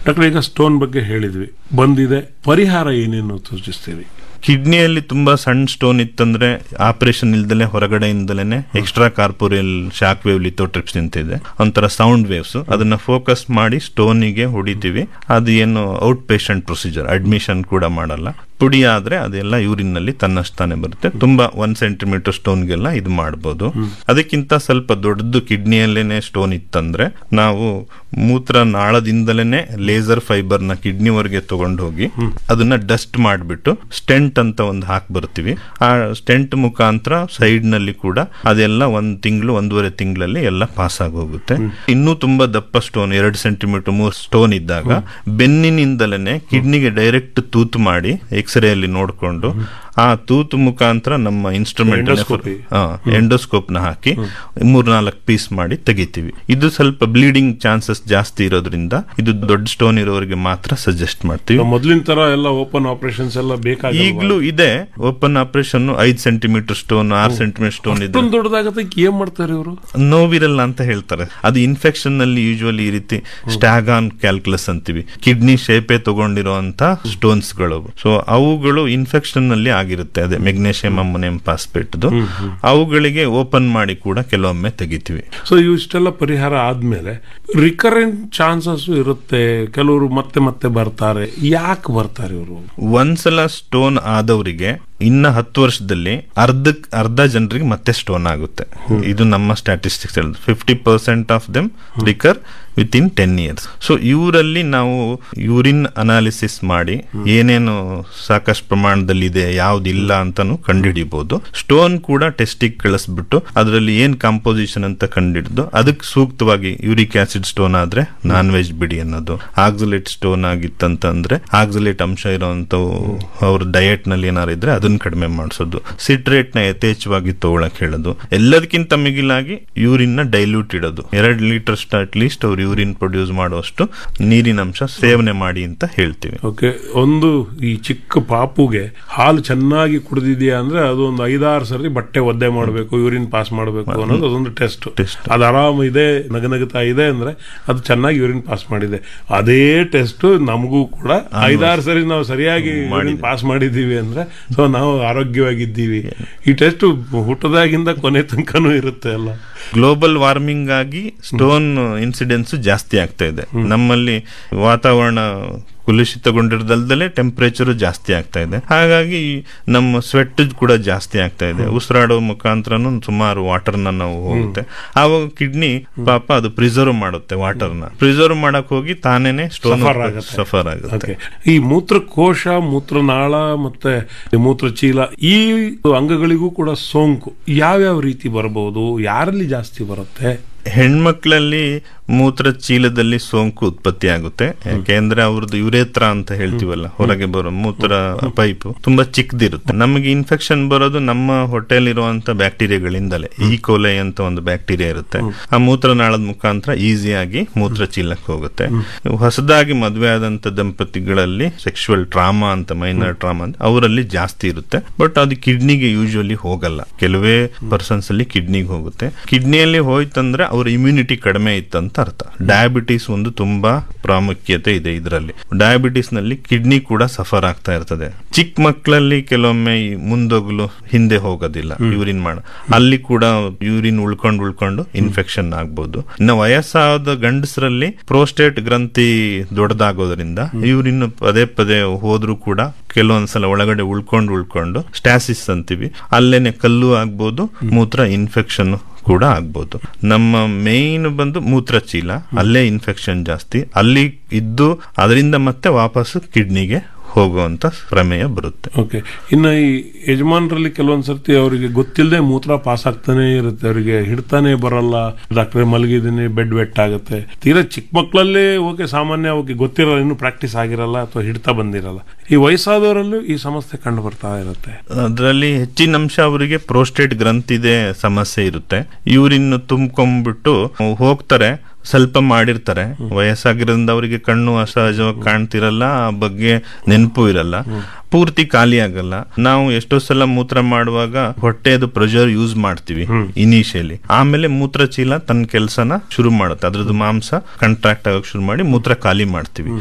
Doctor ಈಗ stone ಬಗ್ಗೆ ಹೇಳಿದ್ವಿ ಬಂದಿದೆ ಪರಿಹಾರ ಏನೇನು ಸೂಚಿಸ್ತೀರಿ ಕಿಡ್ನಿಯಲ್ಲಿ ತುಂಬಾ ಸಣ್ಣ ಸ್ಟೋನ್ ಇತ್ತಂದ್ರೆ ಆಪರೇಷನ್ ಇಲ್ದಲೆ ಹೊರಗಡೆಯಿಂದಲೇ extra corporeal shock wave lithotripsy ನಿಂತಿದೆ ಒಂಥರ ಸೌಂಡ್ ವೇವ್ಸ್ ಅದನ್ನ ಫೋಕಸ್ ಮಾಡಿ ಸ್ಟೋನಿಗೆ ಹೊಡಿತೀವಿ ಅದು ಏನು ಔಟ್ ಪೇಷಂಟ್ ಪ್ರೊಸೀಜರ್ ಅಡ್ಮಿಷನ್ ಕೂಡ ಮಾಡಲ್ಲ ಪುಡಿ ಆದ್ರೆ ಅದೆಲ್ಲ ಯೂರಿನ್ ನಲ್ಲಿ ತನ್ನಷ್ಟಾನೆ ಬರುತ್ತೆ ತುಂಬಾ ಒನ್ ಸೆಂಟಿಮೀಟರ್ ಸ್ಟೋನ್ಗೆಲ್ಲ ಇದು ಮಾಡಬಹುದು ಅದಕ್ಕಿಂತ ಸ್ವಲ್ಪ ದೊಡ್ಡದು ಕಿಡ್ನಿಯಲ್ಲೇನೆ ಸ್ಟೋನ್ ಇತ್ತಂದ್ರೆ ನಾವು ಮೂತ್ರ ನಾಳದಿಂದಲೇ ಲೇಸರ್ ಫೈಬರ್ ನ ಕಿಡ್ನಿವರೆಗೆ ತಗೊಂಡು ಹೋಗಿ ಅದನ್ನ ಡಸ್ಟ್ ಮಾಡಿಬಿಟ್ಟು ಸ್ಟೆಂಟ್ ಅಂತ ಒಂದು ಹಾಕಿ ಬರ್ತೀವಿ ಆ ಸ್ಟೆಂಟ್ ಮುಖಾಂತರ ಸೈಡ್ ನಲ್ಲಿ ಕೂಡ ಅದೆಲ್ಲ ಒಂದ್ ತಿಂಗಳು ಒಂದೂವರೆ ತಿಂಗಳಲ್ಲಿ ಎಲ್ಲ ಪಾಸ್ ಆಗಿ ಹೋಗುತ್ತೆ ಇನ್ನೂ ತುಂಬಾ ದಪ್ಪ ಸ್ಟೋನ್ ಎರಡು ಸೆಂಟಿಮೀಟರ್ ಮೂರು ಸ್ಟೋನ್ ಇದ್ದಾಗ ಬೆನ್ನಿನಿಂದಲೇ ಕಿಡ್ನಿಗೆ ಡೈರೆಕ್ಟ್ ತೂತು ಮಾಡಿ ಎಕ್ಸ್ರೇ ಅಲ್ಲಿ ನೋಡಿಕೊಂಡು ಆ ತೂತು ಮುಖಾಂತರ ನಮ್ಮ ಇನ್ಸ್ಟ್ರೂಮೆಂಟ್ Endoscopy. ಎಂಡೋಸ್ಕೋಪ್ ನ ಹಾಕಿ ಮೂರ್ನಾಲ್ಕು ಪೀಸ್ ಮಾಡಿ ತೆಗಿತೀವಿ ಇದು ಸ್ವಲ್ಪ ಬ್ಲೀಡಿಂಗ್ ಚಾನ್ಸಸ್ ಜಾಸ್ತಿ ಇರೋದ್ರಿಂದ ಇದು ದೊಡ್ಡ ಸ್ಟೋನ್ ಇರೋರಿಗೆ ಮಾತ್ರ ಸಜೆಸ್ಟ್ ಮಾಡ್ತೀವಿ ಮೊದಲಿನ ತರ ಎಲ್ಲ ಓಪನ್ ಆಪರೇಷನ್ಸ್ ಎಲ್ಲ ಬೇಕಾಗಿಲ್ಲ ಈಗಲೂ ಇದೆ ಓಪನ್ ಆಪರೇಷನ್ ಐದ್ ಸೆಂಟಿಮೀಟರ್ ಸ್ಟೋನ್ ಆರು ಸೆಂಟಿಮೀಟರ್ ಸ್ಟೋನ್ ಇದೆ ಅಷ್ಟೊಂದು ದೊಡ್ಡದಾಗತ್ತೆ ಏನ್ ಮಾಡ್ತಾರೆ ಇವರು ನೋವಿರಲ್ಲ ಅಂತ ಹೇಳ್ತಾರೆ ಅದು ಇನ್ಫೆಕ್ಷನ್ ನಲ್ಲಿ ಯೂಶುವಲಿ ಈ ರೀತಿ ಸ್ಟ್ಯಾಗಾನ್ ಕ್ಯಾಲ್ಕುಲಸ್ ಅಂತೀವಿ ಕಿಡ್ನಿ ಶೇಪೆ ತಗೊಂಡಿರುವಂತ ಸ್ಟೋನ್ಸ್ ಗಳು ಸೊ ಅವುಗಳು ಇನ್ಫೆಕ್ಷನ್ ನಲ್ಲಿ ಆಗಿರುತ್ತೆ ಅದೇ ಮೆಗ್ನೇಷಿಯಂ ಅಮ್ಮೋನಿಯಂ ಫಾಸ್ಫೇಟ್ದು ಅವುಗಳಿಗೆ ಓಪನ್ ಮಾಡಿ ಕೂಡ ಕೆಲವೊಮ್ಮೆ ತೆಗಿತೀವಿ ಸೊ ಇಷ್ಟೆಲ್ಲ ಪರಿಹಾರ ಆದ್ಮೇಲೆ ರಿಕರೆಂಟ್ ಚಾನ್ಸಸ್ ಇರುತ್ತೆ ಕೆಲವರು ಮತ್ತೆ ಮತ್ತೆ ಬರ್ತಾರೆ ಯಾಕೆ ಬರ್ತಾರೆ ಇವರು ಒಂದ್ಸಲ ಸ್ಟೋನ್ ಆದವರಿಗೆ ಇನ್ನ ಹತ್ತು ವರ್ಷದಲ್ಲಿ ಅರ್ಧ ಅರ್ಧ ಜನರಿಗೆ ಮತ್ತೆ ಸ್ಟೋನ್ ಆಗುತ್ತೆ ಇದು ನಮ್ಮ ಸ್ಟ್ಯಾಟಿಸ್ಟಿಕ್ಸ್ ಹೇಳುದು fifty percent of them recur within ten years so ಇವರಲ್ಲಿ ನಾವು ಯೂರಿನ್ ಅನಾಲಿಸಿಸ್ ಮಾಡಿ ಏನೇನು ಸಾಕಷ್ಟು ಪ್ರಮಾಣದಲ್ಲಿ ಇದೆ ಯಾವ್ದಿಲ್ಲ ಅಂತಾನು ಕಂಡುಹಿಡಿಬಹುದು ಸ್ಟೋನ್ ಕೂಡ ಟೆಸ್ಟಿಗೆ ಕಳಿಸ್ಬಿಟ್ಟು ಅದರಲ್ಲಿ ಏನ್ ಕಾಂಪೋಸಿಷನ್ ಅಂತ ಕಂಡುಹಿಡಿದು ಅದಕ್ಕೆ ಸೂಕ್ತವಾಗಿ ಯೂರಿಕ್ ಆಸಿಡ್ ಸ್ಟೋನ್ ಆದ್ರೆ ನಾನ್ ವೆಜ್ ಬಿಡಿ ಅನ್ನೋದು ಆಕ್ಸಲೇಟ್ ಸ್ಟೋನ್ ಆಗಿತ್ತಂತಂದ್ರೆ ಆಕ್ಸಲೇಟ್ ಅಂಶ ಇರುವಂತವು ಅವ್ರ ಡಯಟ್ ನಲ್ಲಿ ಏನಾರು ಇದ್ರೆ ಅದನ್ನ ಕಡಿಮೆ ಮಾಡಿಸೋದು ಸಿಟ್ರೇಟ್ ನ ಯಥೇಚ್ಛವಾಗಿ ತಗೊಳಕ್ ಹೇಳೋದು ಎಲ್ಲದಕ್ಕಿಂತ ಮಿಗಿಲಾಗಿ ಯೂರಿನ್ ನ ಡೈಲ್ಯೂಟ್ ಇಡೋದು ಎರಡ್ ಲೀಟರ್ ಅಟ್ ಲೀಸ್ಟ್ ಅವ್ರು ಯೂರಿನ್ ಪ್ರೊಡ್ಯೂಸ್ ಮಾಡುವಷ್ಟು ನೀರಿನ ಅಂಶ ಸೇವನೆ ಮಾಡಿ ಅಂತ ಹೇಳ್ತೀವಿ ಓಕೆ ಒಂದು ಈ ಚಿಕ್ಕ ಪಾಪುಗೆ ಹಾಲು ಚೆನ್ನಾಗಿ ಕುಡಿದಿದೆಯಾ ಅಂದ್ರೆ ಅದು ಒಂದು ಐದಾರು ಸರಿ ಬಟ್ಟೆ ಒದ್ದೆ ಮಾಡಬೇಕು ಯೂರಿನ್ ಪಾಸ್ ಮಾಡಬೇಕು ಅನ್ನೋದು ಅದೊಂದು ಟೆಸ್ಟ್ Test. ಅದು ಆರಾಮ ಇದೆ ನಗನಗುತ್ತಾ ಇದೆ ಅಂದ್ರೆ ಅದು ಚೆನ್ನಾಗಿ ಯೂರಿನ್ ಪಾಸ್ ಮಾಡಿದೆ ಅದೇ ಟೆಸ್ಟ್ ನಮಗೂ ಕೂಡ ಐದಾರು ಸರಿ ನಾವು ಸರಿಯಾಗಿ ಯೂರಿನ್ ಪಾಸ್ ಮಾಡಿದೀವಿ ಅಂದ್ರೆ ಸೊ ನಾವು ಆರೋಗ್ಯವಾಗಿದ್ದೀವಿ ಈ ಟೆಸ್ಟ್ ಹುಟ್ಟದಾಗಿಂದ ಕೊನೆ ತನಕನೂ ಇರುತ್ತೆ ಅಲ್ಲ ಗ್ಲೋಬಲ್ ವಾರ್ಮಿಂಗ್ ಆಗಿ ಸ್ಟೋನ್ ಇನ್ಸಿಡೆನ್ಸ್ ಜಾಸ್ತಿ ಆಗ್ತಾ ಇದೆ ನಮ್ಮಲ್ಲಿ ವಾತಾವರಣ ಕುಲುಷಿತಗೊಂಡಿರೋದಲ್ದಲೆ ಟೆಂಪರೇಚರ್ ಜಾಸ್ತಿ ಆಗ್ತಾ ಇದೆ ಹಾಗಾಗಿ ನಮ್ಮ ಸ್ವೆಟ್ ಕೂಡ ಜಾಸ್ತಿ ಆಗ್ತಾ ಇದೆ ಉಸಿರಾಡೋ ಮುಖಾಂತರನು ಸುಮಾರು ವಾಟರ್ ನ ನಾವು ಹೋಗುತ್ತೆ ಆವಾಗ ಕಿಡ್ನಿ ಪಾಪ ಅದು ಪ್ರಿಸರ್ವ್ ಮಾಡುತ್ತೆ ವಾಟರ್ ನ ಪ್ರಿಸರ್ವ್ ಮಾಡಕ್ ಹೋಗಿ ತಾನೇನೆ ಸ್ಟೋನ್ Suffer ಆಗುತ್ತೆ. ಸಫರ್ ಆಗುತ್ತೆ ಓಕೆ ಈ ಮೂತ್ರಕೋಶ ಮೂತ್ರನಾಳ ಮತ್ತೆ ಮೂತ್ರಚೀಲ ಈ ಅಂಗಗಳಿಗೂ ಕೂಡ ಸೋಂಕು ಯಾವ್ಯಾವ ರೀತಿ ಬರಬಹುದು ಯಾರಲ್ಲಿ ಜಾಸ್ತಿ ಬರುತ್ತೆ ಹೆಣ್ಮಕ್ಳಲ್ಲಿ ಮೂತ್ರ ಚೀಲದಲ್ಲಿ ಸೋಂಕು ಉತ್ಪತ್ತಿ ಆಗುತ್ತೆ ಯಾಕೆಂದ್ರೆ ಅವ್ರದ್ದು ಯುರೇತ್ರ ಅಂತ ಹೇಳ್ತೀವಲ್ಲ ಹೊರಗೆ ಬರೋ ಮೂತ್ರ ಪೈಪ್ ತುಂಬಾ ಚಿಕ್ಕದಿರುತ್ತೆ ನಮಗೆ ಇನ್ಫೆಕ್ಷನ್ ಬರೋದು ನಮ್ಮ ಹೊಟ್ಟೆಲಿರುವಂತ ಬ್ಯಾಕ್ಟೀರಿಯಾಗಳಿಂದಲೇ ಈ ಕೋಲೆ ಅಂತ ಒಂದು ಬ್ಯಾಕ್ಟೀರಿಯಾ ಇರುತ್ತೆ ಆ ಮೂತ್ರನಾಳದ ಮುಖಾಂತರ ಈಸಿಯಾಗಿ ಮೂತ್ರ ಚೀಲಕ್ಕೆ ಹೋಗುತ್ತೆ ಹೊಸದಾಗಿ ಮದುವೆ ಆದಂತ ದಂಪತಿಗಳಲ್ಲಿ ಸೆಕ್ಷುವಲ್ ಟ್ರಾಮಾ ಅಂತ ಮೈನರ್ ಟ್ರಾಮಾ ಅಂತ ಅವರಲ್ಲಿ ಜಾಸ್ತಿ ಇರುತ್ತೆ ಬಟ್ ಅದು ಕಿಡ್ನಿಗೆ ಯೂಶುವಲಿ ಹೋಗಲ್ಲ ಕೆಲವೇ ಪರ್ಸನ್ಸ್ ಅಲ್ಲಿ ಕಿಡ್ನಿಗೆ ಹೋಗುತ್ತೆ ಕಿಡ್ನಿಯಲ್ಲಿ ಹೋಯ್ತಂದ್ರೆ ಅವ್ರ ಇಮ್ಯುನಿಟಿ ಕಡಿಮೆ ಇತ್ತಂತ ಅರ್ಥ ಡಯಾಬಿಟಿಸ್ ಒಂದು ತುಂಬಾ ಪ್ರಾಮುಖ್ಯತೆ ಇದೆ ಇದರಲ್ಲಿ ಡಯಾಬಿಟಿಸ್ ನಲ್ಲಿ ಕಿಡ್ನಿ ಕೂಡ ಸಫರ್ ಆಗ್ತಾ ಇರ್ತದೆ ಚಿಕ್ಕ ಮಕ್ಕಳಲ್ಲಿ ಕೆಲವೊಮ್ಮೆ ಈ ಮುಂದೊಗ್ಲು ಹಿಂದೆ ಹೋಗೋದಿಲ್ಲ ಯೂರಿನ್ ಮಾಡ ಅಲ್ಲಿ ಕೂಡ ಯೂರಿನ್ ಉಳ್ಕೊಂಡು ಉಳ್ಕೊಂಡು ಇನ್ಫೆಕ್ಷನ್ ಆಗ್ಬೋದು ಇನ್ನು ವಯಸ್ಸಾದ ಗಂಡಸರಲ್ಲಿ ಪ್ರೋಸ್ಟೇಟ್ ಗ್ರಂಥಿ ದೊಡ್ಡದಾಗೋದ್ರಿಂದ ಯೂರಿನ್ ಪದೇ ಪದೇ ಹೋದ್ರೂ ಕೂಡ ಕೆಲವೊಂದ್ಸಲ ಒಳಗಡೆ ಉಳ್ಕೊಂಡು ಉಳ್ಕೊಂಡು ಸ್ಟ್ಯಾಸಿಸ್ ಅಂತೀವಿ ಅಲ್ಲೇನೆ ಕಲ್ಲು ಆಗ್ಬೋದು ಮೂತ್ರ ಇನ್ಫೆಕ್ಷನ್ ಕೂಡ ಆಗ್ಬೋದು ನಮ್ಮ ಮೇನ್ ಬಂದು ಮೂತ್ರಚೀಲ ಅಲ್ಲೇ ಇನ್ಫೆಕ್ಷನ್ ಜಾಸ್ತಿ ಅಲ್ಲಿ ಇದ್ದು ಅದರಿಂದ ಮತ್ತೆ ವಾಪಸ್ ಕಿಡ್ನಿಗೆ ಹೋಗುವಂತ ಪ್ರಮೇಯ ಬರುತ್ತೆ ಓಕೆ ಇನ್ನು ಈ ಯಜಮಾನರಲ್ಲಿ ಕೆಲವೊಂದ್ ಸರ್ತಿ ಅವರಿಗೆ ಗೊತ್ತಿಲ್ಲದೆ ಮೂತ್ರ ಪಾಸ್ ಆಗ್ತಾನೆ ಇರುತ್ತೆ ಅವರಿಗೆ ಹಿಡ್ತಾನೆ ಬರಲ್ಲ ಡಾಕ್ಟ್ರೆ ಮಲಗಿದ್ದೀನಿ ಬೆಡ್ ವೆಟ್ ಆಗುತ್ತೆ ತೀರಾ ಚಿಕ್ಕ ಮಕ್ಕಳಲ್ಲೇ ಓಕೆ ಸಾಮಾನ್ಯ ಅವಕ್ಕೆ ಗೊತ್ತಿರಲ್ಲ ಇನ್ನು ಪ್ರಾಕ್ಟೀಸ್ ಆಗಿರಲ್ಲ ಅಥವಾ ಹಿಡ್ತಾ ಬಂದಿರಲ್ಲ ಈ ವಯಸ್ಸಾದವರಲ್ಲೂ ಈ ಸಮಸ್ಯೆ ಕಂಡು ಬರ್ತಾ ಇರುತ್ತೆ ಅದರಲ್ಲಿ ಹೆಚ್ಚಿನ ಅಂಶ ಅವರಿಗೆ ಪ್ರೋಸ್ಟೇಟ್ ಗ್ರಂಥಿದೆ ಸಮಸ್ಯೆ ಇರುತ್ತೆ ಯೂರಿನ್ ತುಂಬ್ಕೊಂಡ್ಬಿಟ್ಟು ಹೋಗ್ತಾರೆ ಸ್ವಲ್ಪ ಮಾಡಿರ್ತಾರೆ ವಯಸ್ಸಾಗಿರೋದ್ರಿಂದ ಅವರಿಗೆ ಕಣ್ಣು ಅಸಹಜವಾಗಿ ಕಾಣ್ತಿರಲ್ಲ ಆ ಬಗ್ಗೆ ನೆನಪು ಇರಲ್ಲ ಪೂರ್ತಿ ಖಾಲಿ ಆಗಲ್ಲ ನಾವು ಎಷ್ಟೋ ಸಲ ಮೂತ್ರ ಮಾಡುವಾಗ ಹೊಟ್ಟೆದು ಪ್ರೆಷರ್ ಯೂಸ್ ಮಾಡ್ತೀವಿ ಇನಿಷಿಯಲಿ ಆಮೇಲೆ ಮೂತ್ರ ಚೀಲ ತನ್ನ ಕೆಲಸನ ಶುರು ಮಾಡುತ್ತೆ ಅದ್ರದ್ದು ಮಾಂಸ ಕಂಟ್ರಾಕ್ಟ್ ಆಗಕ್ ಶುರು ಮಾಡಿ ಮೂತ್ರ ಖಾಲಿ ಮಾಡ್ತೀವಿ